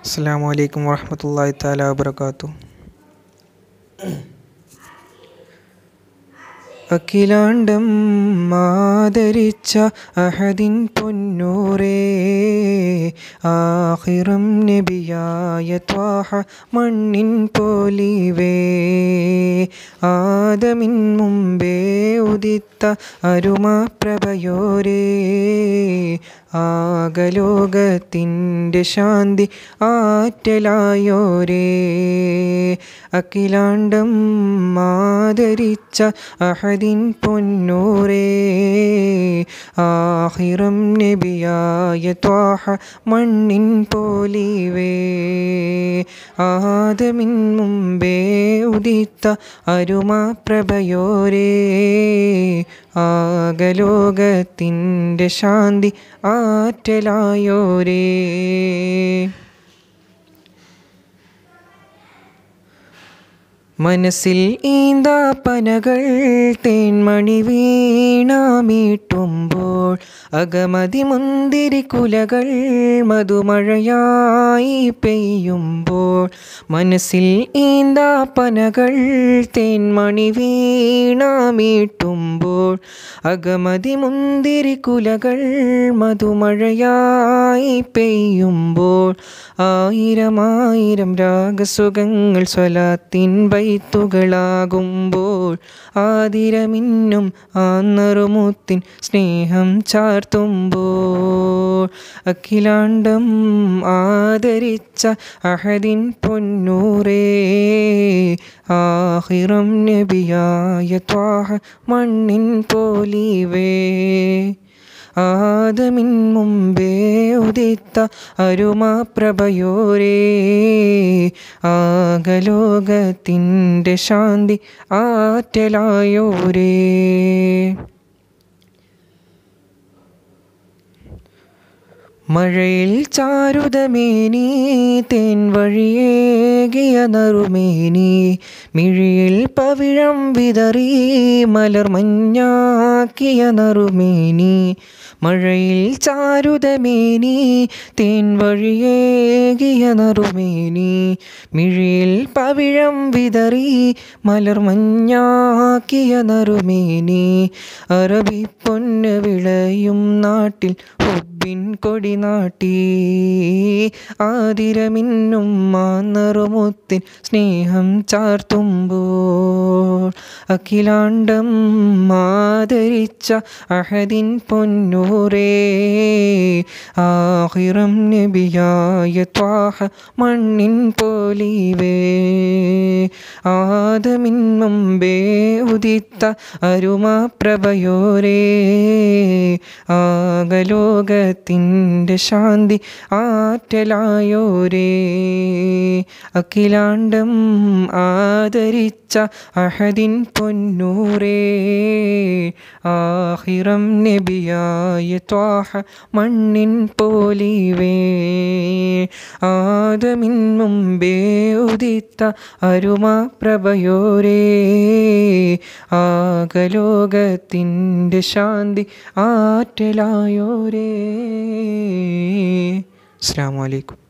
അസ്സാം വലൈക്കും വർഹമത്തല്ലാഹി താല വാബർക്കാത്തു അഖിലാണ്ടം ആദരിച്ച അഹദിൻ പൊന്നൂറേ ആഹിറം നബിയായ ത്വാഹ മണ്ണിൻ പോലിവേ ആദമിൻ മുമ്പേ ഉദിത്ത അരുമ പ്രഭയോരേ ആകലോകത്തിൻ്റെ ശാന്തി ആറ്റലായോരേ അഖിലാണ്ടം ആദരിച്ച അഹദിൻ പൊന്നൂറേ ആഹിറം നബിയായ ത്വാഹ മണ്ണിൻ പോലിവേ ആദമിൻ മുമ്പേ ഉദിത്ത അരുമ പ്രഭയോരേ ആകലോകത്തിൻ്റെ ശാന്തി ആറ്റലായോരേ മനസ്സിൽ ഈന്താപ്പനകൾ തേൻമണി വീണാമീട്ടുമ്പോൾ അകമതി മുന്തിരി കുലകൾ മധുമഴയായി പെയ്യുമ്പോൾ മനസ്സിൽ ഈന്താപ്പനകൾ തേൻമണി വീണാമീട്ടുമ്പോൾ അകമതി മുന്തിരി കുലകൾ മധുമഴയായി പെയ്യുമ്പോൾ ആയിരമായിരം രാഗസുഖങ്ങൾ സ്വലാത്തിൻ ബൈത്തുകളാകുമ്പോൾ ആതിരമിന്നും ആന്നറുമുത്തിൻ സ്നേഹം ചാർത്തുമ്പോൾ അഖിലാണ്ടം ആദരിച്ച അഹദിൻ പൊന്നൂറേ ആഹിറം നബിയായ ത്വാഹ മണ്ണിൻ പോലിവേ ആദമിൻ മുമ്പേ ഉദിത്ത അരുമ പ്രഭയോരേ ആകലോകത്തിൻ്റെ ശാന്തി ആറ്റലായോരേ മഴയിൽ ചാരുതമേനി തേൻ വഴിയേകിയ നറുമേനി മിഴിയിൽ പവിഴം വിതറി മലർ മഞ്ഞാക്കിയ നറുമേനി മഴയിൽ ചാരുതമേനി തേൻ വഴിയേകിയ നറുമേനി മിഴിയിൽ പവിഴം വിതറി മലർ മഞ്ഞാക്കിയ നറുമേനി അറബി പൊന്ന് വിളയും നാട്ടിൽ ഹുബിൻ കൊടി നാട്ടി ആതിരമിന്നും മാന്നറുമുത്തിൻ സ്നേഹം ചാർത്തുമ്പോൾ അഖിലാണ്ടം ആദരിച്ച അഹദിൻ പൊന്നൂറേ ആഹിറം നബിയായ ത്വാഹ മണ്ണിൻ പോലിവേ ആദമിൻ മുമ്പേ ഉദിത്ത അരുമ പ്രഭയോരേ ആകലോകത്തിൻ്റെ ശാന്തി ആറ്റലായോരേ അഖിലാണ്ടം ആദരിച്ച അഹദിൻ പൊന്നൂറേ ആഹിറം നബിയായ ത്വാഹ മണ്ണിൻ പോലിവേ ആദമിൻ മുമ്പേ ഉദിത്ത അരുമ പ്രഭയോരേ ആകലോകത്തിൻ്റെ ശാന്തി ആറ്റലായോരേ അസ്സാം വലൈക്കും